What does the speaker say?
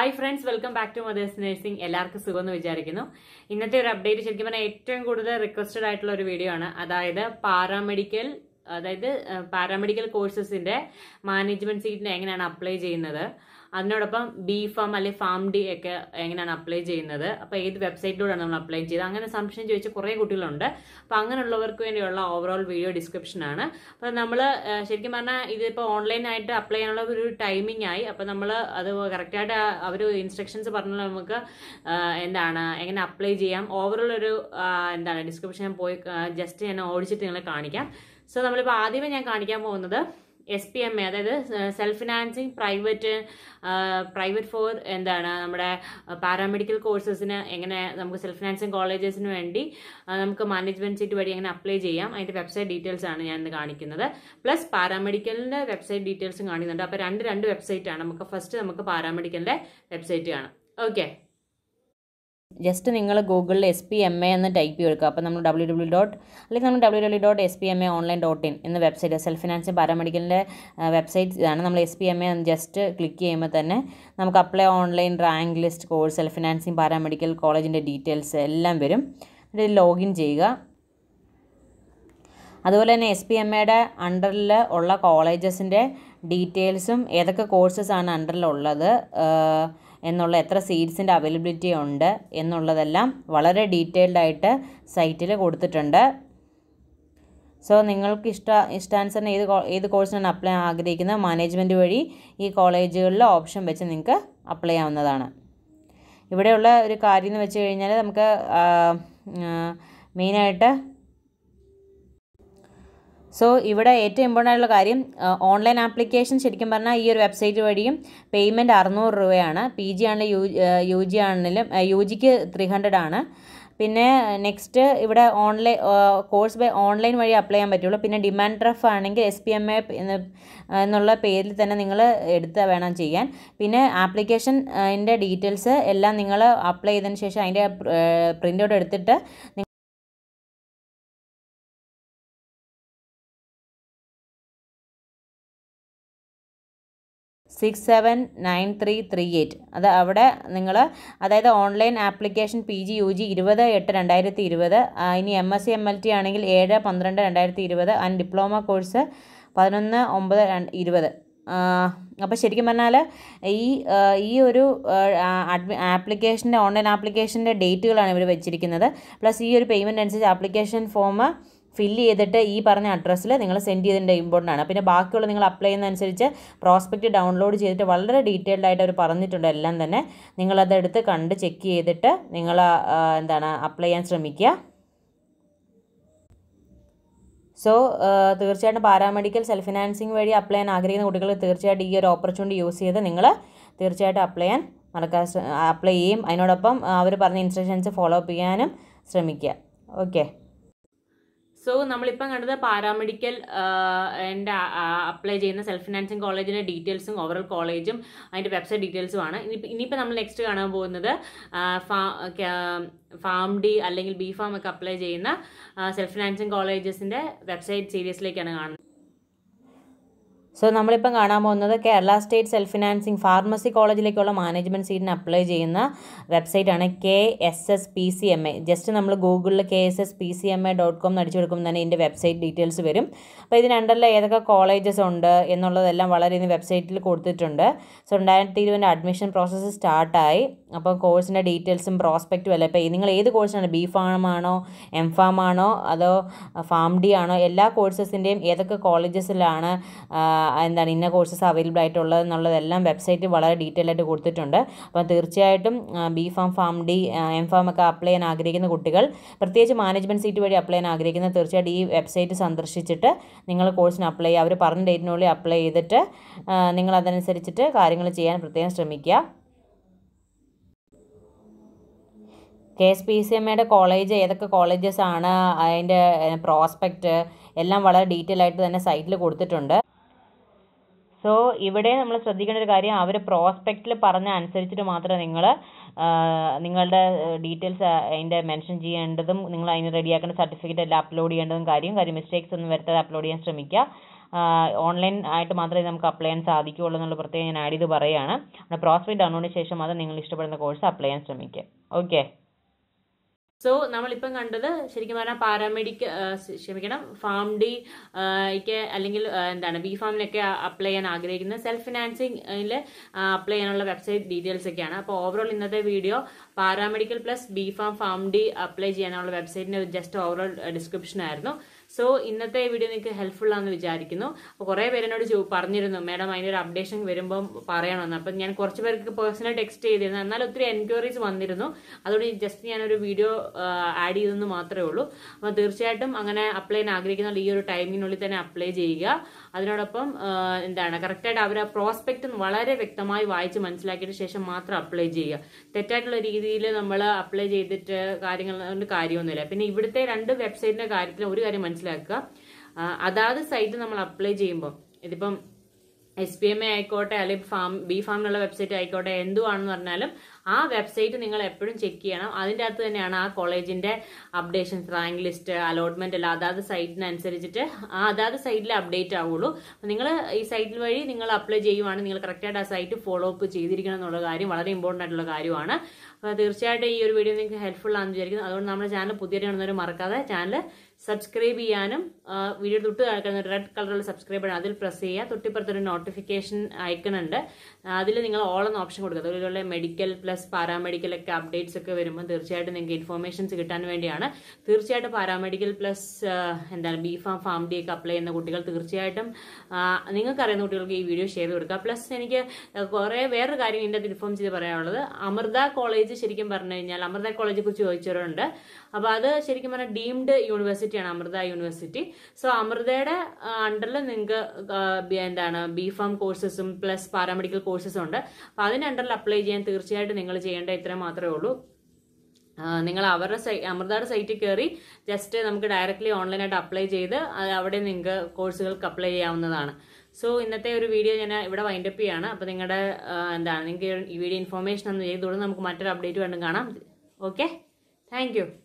hi friends welcome back to mothers nursing എല്ലാവർക്കും സുഖമെന്ന് വിചാരിക്കുന്നു ഇന്നത്തെ ഒരു അപ്ഡേറ്റ് ശരിക്കും പറഞ്ഞാൽ ഏറ്റവും കൂടുതൽ റിക്വസ്റ്റഡ് ആയിട്ടുള്ള ഒരു വീഡിയോ ആണ് അതായത് പാരാമെഡിക്കൽ അതായത് പാരാമെഡിക്കൽ കോഴ്സസിന്റെ മാനേജ്മെന്റ് സീറ്റിന് എങ്ങനെയാണ് അപ്ലൈ ചെയ്യുന്നത് അതിനോടൊപ്പം ബി ഫാം അല്ലെങ്കിൽ ഫാം ഡി ഒക്കെ എങ്ങനെയാണ് അപ്ലൈ ചെയ്യുന്നത് അപ്പോൾ ഏത് വെബ്സൈറ്റിലൂടെയാണ് നമ്മൾ അപ്ലൈ ചെയ്തത് അങ്ങനെ സംശയം ചോദിച്ച കുറേ കുട്ടികളുണ്ട് അപ്പോൾ അങ്ങനെയുള്ളവർക്ക് വേണ്ടിയുള്ള ഓവറോൾ വീഡിയോ ഡിസ്ക്രിപ്ഷനാണ് അപ്പോൾ നമ്മൾ ശരിക്കും പറഞ്ഞാൽ ഇതിപ്പോൾ ഓൺലൈനായിട്ട് അപ്ലൈ ചെയ്യാനുള്ള ഒരു ടൈമിംഗ് ആയി അപ്പോൾ നമ്മൾ അത് കറക്റ്റായിട്ട് അവർ ഇൻസ്ട്രക്ഷൻസ് പറഞ്ഞാൽ നമുക്ക് ആ, എന്താണ് എങ്ങനെ അപ്ലൈ ചെയ്യാം ഓവറോൾ ഒരു ആ, എന്താണ് ഡിസ്ക്രിപ്ഷൻ ഞാൻ പോയി ജസ്റ്റ് ഞാൻ ഓടിച്ചിട്ട് നിങ്ങളെ കാണിക്കാം സോ നമ്മളിപ്പോൾ ആദ്യമേ ഞാൻ കാണിക്കാൻ പോകുന്നത് എസ് പി എം എ അതായത് self financing private private for എന്താണ് നമ്മുടെ പാരാമെഡിക്കൽ കോഴ്സസിന് എങ്ങനെ നമുക്ക് സെൽഫ് ഫിനാൻസിങ് കോളേജസിന് വേണ്ടി ആ, നമുക്ക് മാനേജ്മെന്റ് സീറ്റ് വഴി എങ്ങനെ അപ്ലൈ ചെയ്യാം അതിന്റെ വെബ്സൈറ്റ് ഡീറ്റെയിൽസ് ആണ് ഞാൻ ഇന്ന് കാണിക്കുന്നത് പ്ലസ് പാരാമെഡിക്കലിന്റെ വെബ്സൈറ്റ് ഡീറ്റെയിൽസും കാണിക്കുന്നുണ്ട് അപ്പോൾ രണ്ട് രണ്ട് വെബ്സൈറ്റ് ആണ് നമുക്ക് ഫസ്റ്റ് നമുക്ക് പാരാമെഡിക്കലിന്റെ വെബ്സൈറ്റ് കാണാം ഓക്കെ ജസ്റ്റ് നിങ്ങൾ ഗൂഗിളിൽ എസ് പി എം എ എന്ന് ടൈപ്പ് ചെയ്ത് കൊടുക്കുക അപ്പോൾ നമ്മൾ ഡബ്ല്യൂ ഡബ്ല്യൂ ഡോട്ട് അല്ലെങ്കിൽ നമ്മൾ W W dot S P M A online dot in എന്ന വെബ്സൈറ്റ് സെൽഫ് ഫിനാൻസ് പാരാമെഡിക്കലിൻ്റെ വെബ്സൈറ്റ് ഇതാണ് നമ്മൾ S P M A just click ചെയ്യുമ്പോൾ തന്നെ നമുക്ക് apply online rank list course self financing paramedical കോളേജിൻ്റെ ഡീറ്റെയിൽസ് എല്ലാം വരും ഇതിൽ ലോഗിൻ ചെയ്യുക അതുപോലെ തന്നെ എസ് പി എം എയുടെ അണ്ടറിൽ ഉള്ള കോളേജസിൻ്റെ ഡീറ്റെയിൽസും ഏതൊക്കെ കോഴ്സസ് ആണ് അണ്ടറിലുള്ളത് എന്നുള്ള എത്ര സീറ്റ്സിൻ്റെ അവൈലബിലിറ്റി ഉണ്ട് എന്നുള്ളതെല്ലാം വളരെ ഡീറ്റെയിൽഡ് ആയിട്ട് സൈറ്റിൽ കൊടുത്തിട്ടുണ്ട് സോ നിങ്ങൾക്ക് ഇഷ്ട ഇഷ്ടാനുസരണം ഏത് കോ- ഏത് കോഴ്സിനാണ് അപ്ലൈ ആഗ്രഹിക്കുന്നത് മാനേജ്മെൻറ്റ് വഴി ഈ കോളേജുകളിലെ ഓപ്ഷൻ വെച്ച് നിങ്ങൾക്ക് അപ്ലൈ ചെയ്യാവുന്നതാണ് ഇവിടെയുള്ള ഒരു കാര്യം എന്ന് വെച്ച് കഴിഞ്ഞാൽ നമുക്ക് മെയിനായിട്ട് സോ ഇവിടെ ഏറ്റവും ഇമ്പോർട്ടൻ്റ് ആയിട്ടുള്ള കാര്യം ഓൺലൈൻ ആപ്ലിക്കേഷൻ ശരിക്കും പറഞ്ഞാൽ ഈ ഒരു വെബ്സൈറ്റ് വഴിയും പേയ്മെൻറ്റ് അറുന്നൂറ് രൂപയാണ് പി ജി ആണെങ്കിലും യു യു ജി ആണെങ്കിലും യു ജിക്ക് ത്രീ ഹൺഡ്രഡ് ആണ് പിന്നെ നെക്സ്റ്റ് ഇവിടെ ഓൺലൈൻ കോഴ്സ് ബൈ ഓൺലൈൻ വഴി അപ്ലൈ ചെയ്യാൻ പറ്റുള്ളൂ പിന്നെ ഡിമാൻഡ് ഡ്രഫ് ആണെങ്കിൽ എസ് പി എം എ എന്നുള്ള പേരിൽ തന്നെ നിങ്ങൾ എടുത്ത് വേണം ചെയ്യാൻ പിന്നെ ആപ്ലിക്കേഷൻ അതിൻ്റെ ഡീറ്റെയിൽസ് എല്ലാം നിങ്ങൾ അപ്ലൈ ചെയ്തതിന് ശേഷം അതിൻ്റെ പ്രിൻ്റ് ഔട്ട് എടുത്തിട്ട് six seven nine three three eight അത് അവിടെ നിങ്ങൾ അതായത് online application P G U G ഇരുപത് എട്ട് രണ്ടായിരത്തി ഇരുപത് ഇനി M S C M L T ആണെങ്കിൽ ഏഴ് പന്ത്രണ്ട് രണ്ടായിരത്തി ഇരുപത് ആൻഡ് ഡിപ്ലോമ കോഴ്സ് പതിനൊന്ന് ഒമ്പത് രണ്ട് ഇരുപത് അപ്പോൾ ശരിക്കും പറഞ്ഞാൽ ഈ ആ, ഈ ഒരു അഡ്മി ആപ്ലിക്കേഷൻ്റെ ഓൺലൈൻ ആപ്ലിക്കേഷൻ്റെ ഡേറ്റുകളാണ് ഇവർ വെച്ചിരിക്കുന്നത് പ്ലസ് ഈ ഒരു പേയ്മെൻറ്റ് അനുസരിച്ച് ആപ്ലിക്കേഷൻ ഫോം ഫില്ല് ചെയ്തിട്ട് ഈ പറഞ്ഞ അഡ്രസ്സിൽ നിങ്ങൾ സെൻഡ് ചെയ്തതിൻ്റെ ഇമ്പോർട്ടൻ്റ് ആണ് പിന്നെ ബാക്കിയുള്ള നിങ്ങൾ അപ്ലൈ ചെയ്യുന്നതനുസരിച്ച് പ്രോസ്പെക്റ്റ് ഡൗൺലോഡ് ചെയ്തിട്ട് വളരെ ഡീറ്റെയിൽഡ് ആയിട്ട് അവർ പറഞ്ഞിട്ടുണ്ട് എല്ലാം തന്നെ നിങ്ങളതെടുത്ത് കണ്ട് ചെക്ക് ചെയ്തിട്ട് നിങ്ങൾ ആ, എന്താണ് അപ്ലൈ ചെയ്യാൻ ശ്രമിക്കുക സോ തീർച്ചയായിട്ടും പാരാമെഡിക്കൽ സെൽഫ് ഫിനാൻസിങ് വഴി അപ്ലൈ ചെയ്യാൻ ആഗ്രഹിക്കുന്ന കുട്ടികൾ തീർച്ചയായിട്ടും ഈ ഒരു ഓപ്പർച്യൂണിറ്റി യൂസ് ചെയ്ത് നിങ്ങൾ തീർച്ചയായിട്ടും അപ്ലൈ ചെയ്യാൻ മറക്കാൻ അപ്ലൈ ചെയ്യും അതിനോടൊപ്പം അവർ പറഞ്ഞ ഇൻസ്ട്രക്ഷൻസ് ഫോളോ അപ്പ് ചെയ്യാനും ശ്രമിക്കുക ഓക്കെ സോ നമ്മളിപ്പം കണ്ടത് പാരാമെഡിക്കൽ എൻ്റെ അപ്ലൈ ചെയ്യുന്ന സെൽഫ് ഫിനാൻസിങ് കോളേജിൻ്റെ ഡീറ്റെയിൽസും ഓവറോൾ കോളേജും അതിൻ്റെ വെബ്സൈറ്റ് ഡീറ്റെയിൽസും ആണ് ഇനിയിപ്പോൾ ഇനിയിപ്പോൾ നമ്മൾ നെക്സ്റ്റ് കാണാൻ പോകുന്നത് ഫാം ഡി അല്ലെങ്കിൽ ബി ഫാം ഒക്കെ അപ്ലൈ ചെയ്യുന്ന സെൽഫ് ഫിനാൻസിങ് കോളേജസിൻ്റെ വെബ്സൈറ്റ് സീരീസിലേക്കാണ് കാണുന്നത് സോ നമ്മളിപ്പം കാണാൻ പോകുന്നത് Kerala state self financing pharmacy കോളേജിലേക്കുള്ള മാനേജ്മെൻറ്റ് സീറ്റിന് അപ്ലൈ ചെയ്യുന്ന വെബ്സൈറ്റാണ് K S S P C M A just നമ്മൾ ഗൂഗിളിൽ K S S P C M A dot com അടിച്ചു കൊടുക്കുമ്പോൾ തന്നെ ഇതിൻ്റെ വെബ്സൈറ്റ് ഡീറ്റെയിൽസ് വരും അപ്പോൾ ഇതിന് അണ്ടറിൽ ഏതൊക്കെ കോളേജസ് ഉണ്ട് എന്നുള്ളതെല്ലാം വളരെ ഇന്ന് വെബ്സൈറ്റിൽ കൊടുത്തിട്ടുണ്ട് സോ രണ്ടായിരത്തി ഇരുപതിൻ്റെ അഡ്മിഷൻ പ്രോസസ്സ് സ്റ്റാർട്ടായി അപ്പോൾ കോഴ്സിൻ്റെ ഡീറ്റെയിൽസും പ്രോസ്പെക്റ്റും അല്ല ഇപ്പോൾ നിങ്ങൾ ഏത് കോഴ്സാണ് ബി ഫാം ആണോ എം ഫാം ആണോ അതോ ഫാം ഡി ആണോ എല്ലാ കോഴ്സസിൻ്റെയും ഏതൊക്കെ കോളേജസിലാണ് എന്താണ് ഇന്ന കോഴ്സസ് അവൈലബിൾ ആയിട്ടുള്ളത് എന്നുള്ളതെല്ലാം വെബ്സൈറ്റ് വളരെ ഡീറ്റെയിൽ ആയിട്ട് കൊടുത്തിട്ടുണ്ട് അപ്പോൾ തീർച്ചയായിട്ടും B pharm pharm D M pharm ഒക്കെ അപ്ലൈ ചെയ്യാൻ ആഗ്രഹിക്കുന്ന കുട്ടികൾ പ്രത്യേകിച്ച് മാനേജ്മെൻറ്റ് സീറ്റ് വഴി അപ്ലൈ ചെയ്യാൻ ആഗ്രഹിക്കുന്ന തീർച്ചയായിട്ടും ഈ വെബ്സൈറ്റ് സന്ദർശിച്ചിട്ട് നിങ്ങൾ കോഴ്സിന് അപ്ലൈ ചെയ്യുക അവർ പറഞ്ഞ ഡേറ്റിനുള്ളിൽ അപ്ലൈ ചെയ്തിട്ട് ആ, നിങ്ങൾ അതനുസരിച്ചിട്ട് കാര്യങ്ങൾ ചെയ്യാൻ പ്രത്യേകം ശ്രമിക്കുക K S P C M എയുടെ കോളേജ് ഏതൊക്കെ കോളേജസ് ആണ് അതിൻ്റെ പ്രോസ്പെക്റ്റ് എല്ലാം വളരെ ഡീറ്റെയിൽ ആയിട്ട് തന്നെ സൈറ്റിൽ കൊടുത്തിട്ടുണ്ട് സോ ഇവിടെ നമ്മൾ ശ്രദ്ധിക്കേണ്ട ഒരു കാര്യം അവർ പ്രോസ്പെക്റ്റിൽ പറഞ്ഞ അനുസരിച്ചിട്ട് മാത്രമേ നിങ്ങൾ നിങ്ങളുടെ ഡീറ്റെയിൽസ് അതിൻ്റെ മെൻഷൻ ചെയ്യേണ്ടതും നിങ്ങൾ അതിന് റെഡിയാക്കേണ്ട സർട്ടിഫിക്കറ്റ് എല്ലാം അപ്ലോഡ് ചെയ്യേണ്ടതും കാര്യം കാര്യം മിസ്റ്റേക്സ് ഒന്നും വരുത്താതെ അപ്ലോഡ് ചെയ്യാൻ ശ്രമിക്കുക ഓൺലൈൻ ആയിട്ട് മാത്രമേ നമുക്ക് അപ്ലൈ ചെയ്യാൻ സാധിക്കുകയുള്ളൂ എന്നുള്ള പ്രത്യേകം ഞാൻ ആഡ് ചെയ്ത് പറയുകയാണ് പ്രോസ്പെക്ട് ഡൗൺലോഡിന് ശേഷം അത് നിങ്ങൾ ഇഷ്ടപ്പെടുന്ന കോഴ്സ് അപ്ലൈ ചെയ്യാൻ ശ്രമിക്കുക ഓക്കെ സോ നമ്മളിപ്പം കണ്ടത് ശരിക്കും പറഞ്ഞാൽ പാരാമെഡിക്കൽ ക്ഷമിക്കണം ഫാം ഡി ക്ക് അല്ലെങ്കിൽ ആ, എന്താണ് ബി ഫാമിനൊക്കെ അപ്ലൈ ചെയ്യാൻ ആഗ്രഹിക്കുന്ന സെൽഫ് ഫിനാൻസിംഗിൽ അപ്ലൈ ചെയ്യാനുള്ള വെബ്സൈറ്റ് ഡീറ്റെയിൽസ് ഒക്കെയാണ് അപ്പോൾ ഓവറോൾ ഇന്നത്തെ video paramedical plus B pharm pharm D apply ചെയ്യാനുള്ള വെബ്സൈറ്റിന്റെ ജസ്റ്റ് ഓവറോൾ ഡിസ്ക്രിപ്ഷൻ ആയിരുന്നു സോ ഇന്നത്തെ വീഡിയോ നിങ്ങൾക്ക് ഹെൽപ്ഫുൾ ആണെന്ന് വിചാരിക്കുന്നു അപ്പോൾ കുറേ പേര് എന്നോട് ചോ- പറഞ്ഞിരുന്നു മാഡം അതിൻ്റെ ഒരു അപ്ഡേഷൻ വരുമ്പം പറയണമെന്ന് അപ്പം ഞാൻ കുറച്ച് പേർക്ക് പേഴ്സണൽ ടെക്സ്റ്റ് ചെയ്തിരുന്നു എന്നാൽ ഒത്തിരി എൻക്വയറീസ് വന്നിരുന്നു അതുകൊണ്ട് ജസ്റ്റ് ഞാനൊരു വീഡിയോ ആഡ് ചെയ്തെന്ന് മാത്രമേ ഉള്ളൂ അപ്പോൾ തീർച്ചയായിട്ടും അങ്ങനെ അപ്ലൈ ചെയ്യാൻ ആഗ്രഹിക്കുന്ന ഈ ഒരു ടൈമിനുള്ളിൽ തന്നെ അപ്ലൈ ചെയ്യുക അതിനോടൊപ്പം ആ, എന്താണ് കറക്റ്റായിട്ട് അവർ ആ പ്രോസ്പെക്റ്റ് വളരെ വ്യക്തമായി വായിച്ച് മനസ്സിലാക്കിയിട്ട് ശേഷം മാത്രം അപ്ലൈ ചെയ്യുക തെറ്റായിട്ടുള്ള രീതിയിൽ നമ്മൾ അപ്ലൈ ചെയ്തിട്ട് കാര്യങ്ങൾ കൊണ്ട് കാര്യമൊന്നുമില്ല പിന്നെ ഇവിടുത്തെ രണ്ട് വെബ്സൈറ്റിന്റെ കാര്യത്തിൽ ഒരു കാര്യം മനസ്സിലാക്കുക ആ, അതാത് സൈറ്റ് നമ്മൾ അപ്ലൈ ചെയ്യുമ്പോൾ ഇതിപ്പം എസ് പി എം എ ആയിക്കോട്ടെ അല്ലെങ്കിൽ ഫാം ബി ഫാമിനുള്ള വെബ്സൈറ്റ് ആയിക്കോട്ടെ എന്തുവാണെന്ന് പറഞ്ഞാലും ആ വെബ്സൈറ്റ് നിങ്ങൾ എപ്പോഴും ചെക്ക് ചെയ്യണം അതിൻ്റെ അകത്ത് തന്നെയാണ് ആ കോളേജിന്റെ അപ്ഡേഷൻസ് റാങ്ക് ലിസ്റ്റ് അലോട്ട്മെന്റ് എല്ലാം അതാത് സൈറ്റിനനുസരിച്ചിട്ട് ആ അതാത് സൈറ്റിൽ അപ്ഡേറ്റ് ആവുള്ളൂ നിങ്ങൾ ഈ സൈറ്റിൽ വഴി നിങ്ങൾ അപ്ലൈ ചെയ്യുവാണെങ്കിൽ നിങ്ങൾ കറക്റ്റായിട്ട് ആ സൈറ്റ് ഫോളോ അപ്പ് ചെയ്തിരിക്കണം എന്നുള്ള കാര്യം വളരെ ഇമ്പോർട്ടൻ്റ് ആയിട്ടുള്ള കാര്യമാണ് അപ്പോൾ തീർച്ചയായിട്ടും ഈ ഒരു വീഡിയോ നിങ്ങൾക്ക് ഹെൽപ്ഫുൾ ആണെന്ന് വിചാരിക്കുന്നു അതുകൊണ്ട് നമ്മുടെ ചാനൽ പുതിയ കാണുന്നവർ മറക്കാതെ ചാനൽ സബ്സ്ക്രൈബ് ചെയ്യാനും ആ, വീഡിയോ തൊട്ട് കിടക്കുന്ന റെഡ് കളറുള്ള സബ്സ്ക്രൈബ് ആണ് അതിൽ പ്രസ് ചെയ്യുക തൊട്ടിപ്പുറത്തൊരു നോട്ടിഫിക്കേഷൻ ഐക്കൺ ഉണ്ട് അതിൽ നിങ്ങൾ ഓൾ എന്ന ഓപ്ഷൻ കൊടുക്കുക അതുപോലെ മെഡിക്കൽ പ്ലസ് പാരാമെഡിക്കൽ ഒക്കെ അപ്ഡേറ്റ്സ് ഒക്കെ വരുമ്പോൾ തീർച്ചയായിട്ടും നിങ്ങൾക്ക് ഇൻഫോർമേഷൻസ് കിട്ടാൻ വേണ്ടിയാണ് തീർച്ചയായിട്ടും പാരാമെഡിക്കൽ പ്ലസ് എന്താണ് ബി ഫാം ഫാം ഡി ഒക്കെ അപ്ലൈ ചെയ്യുന്ന കുട്ടികൾ തീർച്ചയായിട്ടും ആ, നിങ്ങൾക്ക് അറിയുന്ന കുട്ടികൾക്ക് ഈ വീഡിയോ ഷെയർ കൊടുക്കുക പ്ലസ് എനിക്ക് കുറേ വേറൊരു കാര്യം ഇതിൻ്റെ അകത്ത് ഇൻഫോം ചെയ്ത് പറയാനുള്ളത് അമൃത കോളേജ് ശരിക്കും പറഞ്ഞു കഴിഞ്ഞാൽ അമൃത കോളേജെ കുറിച്ച് ചോദിച്ചവരുണ്ട് അപ്പോൾ അത് ശരിക്കും പറഞ്ഞാൽ ഡീംഡ് യൂണിവേഴ്സിറ്റിയാണ് അമൃത യൂണിവേഴ്സിറ്റി സോ അമൃതയുടെ അണ്ടറിൽ നിങ്ങൾക്ക് എന്താണ് ബി ഫാം കോഴ്സസും പ്ലസ് പാരാമെഡിക്കൽ കോഴ്സസും ഉണ്ട് അപ്പോൾ അതിന് അണ്ടറിൽ അപ്ലൈ ചെയ്യാൻ തീർച്ചയായിട്ടും നിങ്ങൾ ചെയ്യേണ്ട ഇത്ര മാത്രമേ ഉള്ളൂ ആ, നിങ്ങൾ അവരുടെ സൈ അമൃതയുടെ സൈറ്റിൽ കയറി ജസ്റ്റ് നമുക്ക് ഡയറക്റ്റ്ലി ഓൺലൈനായിട്ട് അപ്ലൈ ചെയ്ത് അത് അവിടെ നിങ്ങൾക്ക് കോഴ്സുകൾക്ക് അപ്ലൈ ചെയ്യാവുന്നതാണ് സോ ഇന്നത്തെ ഒരു വീഡിയോ ഞാൻ ഇവിടെ വൈൻഡപ്പ് ചെയ്യാണ് അപ്പോൾ നിങ്ങളുടെ ആ, എന്താണ് നിങ്ങൾക്ക് ഈ വീഡിയോ ഇൻഫോർമേഷൻ ഒന്ന് ചെയ്ത് തുടർന്ന് നമുക്ക് മറ്റൊരു അപ്ഡേറ്റ് വേണ്ടും കാണാം ഓക്കെ താങ്ക് യു